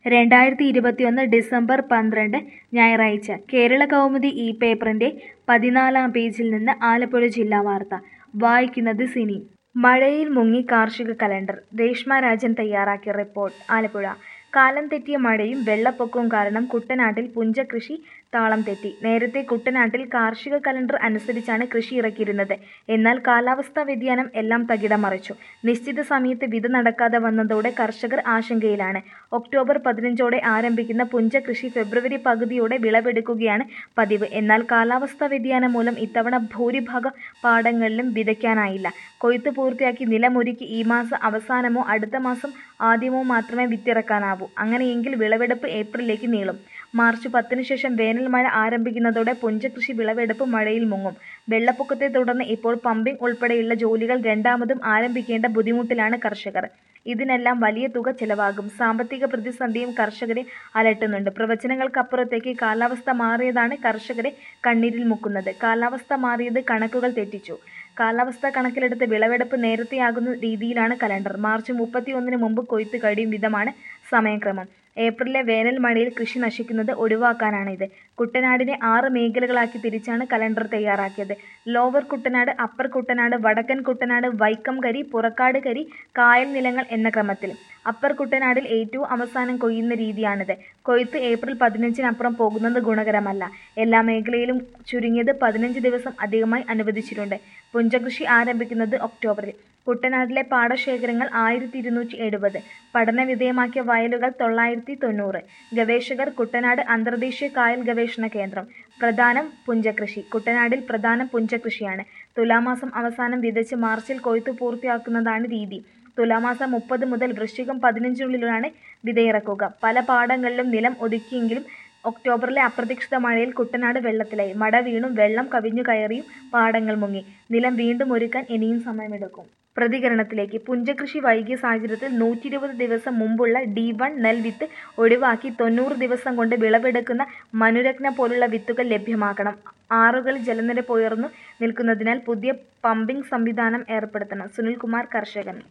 രണ്ടായിരത്തി ഇരുപത്തിയൊന്ന് ഡിസംബർ പന്ത്രണ്ട് ഞായറാഴ്ച കേരള കൗമുദി ഈ പേപ്പറിന്റെ പതിനാലാം പേജിൽ നിന്ന് ആലപ്പുഴ ജില്ലാ വാർത്ത വായിക്കുന്നത് സിനി മഴയിൽ മുങ്ങി കാർഷിക കലണ്ടർ രേഷ്മ രാജൻ തയ്യാറാക്കിയ റിപ്പോർട്ട് ആലപ്പുഴ കാലം തെറ്റിയ മഴയും വെള്ളപ്പൊക്കവും കാരണം കുട്ടനാട്ടിൽ പുഞ്ചകൃഷി താളം തെറ്റി നേരത്തെ കുട്ടനാട്ടിൽ കാർഷിക കലണ്ടർ അനുസരിച്ചാണ് കൃഷി ഇറക്കിയിരുന്നത് എന്നാൽ കാലാവസ്ഥാ വ്യതിയാനം എല്ലാം തകിടം മറിച്ചു നിശ്ചിത സമയത്ത് വിത നടക്കാതെ വന്നതോടെ കർഷകർ ആശങ്കയിലാണ് ഒക്ടോബർ പതിനഞ്ചോടെ ആരംഭിക്കുന്ന പുഞ്ചകൃഷി ഫെബ്രുവരി പകുതിയോടെ വിളവെടുക്കുകയാണ് പതിവ് എന്നാൽ കാലാവസ്ഥാ വ്യതിയാനം മൂലം ഇത്തവണ ഭൂരിഭാഗം പാടങ്ങളിലും വിതയ്ക്കാനായില്ല കൊയ്ത്ത് പൂർത്തിയാക്കി നിലമൊരുക്കി ഈ മാസം അവസാനമോ അടുത്ത മാസം ആദ്യമോ മാത്രമേ വിത്തിറക്കാനാവൂ അങ്ങനെയെങ്കിൽ വിളവെടുപ്പ് ഏപ്രിലിലേക്ക് നീളും മാർച്ച് പത്തിന് ശേഷം വേനൽ മഴ ആരംഭിക്കുന്നതോടെ പുഞ്ചകൃഷി വിളവെടുപ്പ് മഴയിൽ മുങ്ങും വെള്ളപ്പൊക്കത്തെ തുടർന്ന് ഇപ്പോൾ പമ്പിംഗ് ഉൾപ്പെടെയുള്ള ജോലികൾ രണ്ടാമതും ആരംഭിക്കേണ്ട ബുദ്ധിമുട്ടിലാണ് കർഷകർ ഇതിനെല്ലാം വലിയ തുക ചെലവാകും സാമ്പത്തിക പ്രതിസന്ധിയും കർഷകരെ അലട്ടുന്നുണ്ട് പ്രവചനങ്ങൾക്കപ്പുറത്തേക്ക് കാലാവസ്ഥ മാറിയതാണ് കർഷകരെ കണ്ണീരിൽ മുക്കുന്നത് കാലാവസ്ഥ മാറിയത് കണക്കുകൾ തെറ്റിച്ചു കാലാവസ്ഥ കണക്കിലെടുത്ത് വിളവെടുപ്പ് നേരത്തെയാകുന്ന രീതിയിലാണ് കലണ്ടർ മാർച്ച് മുപ്പത്തിയൊന്നിന് മുമ്പ് കൊയ്ത്ത് കഴിയും വിധമാണ് സമയക്രമം ഏപ്രിലിലെ വേനൽ മഴയിൽ കൃഷി നശിക്കുന്നത് ഒഴിവാക്കാനാണിത് കുട്ടനാടിനെ ആറ് മേഖലകളാക്കി തിരിച്ചാണ് കലണ്ടർ തയ്യാറാക്കിയത് ലോവർ കുട്ടനാട് അപ്പർ കുട്ടനാട് വടക്കൻ കുട്ടനാട് വൈക്കം കരി പുറക്കാട് കരി കായൽ നിലങ്ങൾ എന്ന ക്രമത്തിൽ അപ്പർ കുട്ടനാടിൽ ഏറ്റവും അവസാനം കൊയ്യുന്ന രീതിയാണിത് കൊയ്ത്ത് ഏപ്രിൽ പതിനഞ്ചിനപ്പുറം പോകുന്നത് ഗുണകരമല്ല എല്ലാ മേഖലയിലും ചുരുങ്ങിയത് പതിനഞ്ച് ദിവസം അധികമായി അനുവദിച്ചിട്ടുണ്ട് പുഞ്ചകൃഷി ആരംഭിക്കുന്നത് ഒക്ടോബറിൽ കുട്ടനാട്ടിലെ പാടശേഖരങ്ങൾ ആയിരത്തി ഇരുന്നൂറ്റി എഴുപത് പഠനവിധേയമാക്കിയ വയലുകൾ തൊള്ളായിരത്തി തൊണ്ണൂറ് ഗവേഷകർ കുട്ടനാട് അന്തർദേശീയ കായൽ ഗവേഷണ കേന്ദ്രം പ്രധാനം പുഞ്ചകൃഷി കുട്ടനാടിൽ പ്രധാനം പുഞ്ചകൃഷിയാണ് തുലാമാസം അവസാനം വിതച്ച് മാർച്ചിൽ കൊയ്ത്ത് പൂർത്തിയാക്കുന്നതാണ് രീതി തുലാമാസം മുപ്പത് മുതൽ വൃശ്ചികം പതിനഞ്ചിനുള്ളിലാണ് വിതയിറക്കുക പല പാടങ്ങളിലും നിലം ഒതുക്കിയെങ്കിലും ഒക്ടോബറിലെ അപ്രതീക്ഷിത മഴയിൽ കുട്ടനാട് വെള്ളത്തിലായി മട വീണും വെള്ളം കവിഞ്ഞു കയറിയും പാടങ്ങൾ മുങ്ങി നിലം വീണ്ടും ഒരുക്കാൻ ഇനിയും സമയമെടുക്കും പ്രതികരണത്തിലേക്ക് പുഞ്ചകൃഷി വൈകിയ സാഹചര്യത്തിൽ നൂറ്റി ഇരുപത് ദിവസം മുമ്പുള്ള ഡി വൺ നെൽവിത്ത് ഒഴിവാക്കി തൊണ്ണൂറ് ദിവസം കൊണ്ട് വിളവെടുക്കുന്ന മനുരത്ന പോലുള്ള വിത്തുകൾ ലഭ്യമാക്കണം ആറുകളിൽ ജലനിരപ്പ് ഉയർന്നു നിൽക്കുന്നതിനാൽ പുതിയ പമ്പിംഗ് സംവിധാനം ഏർപ്പെടുത്തണം സുനിൽകുമാർ കർഷകൻ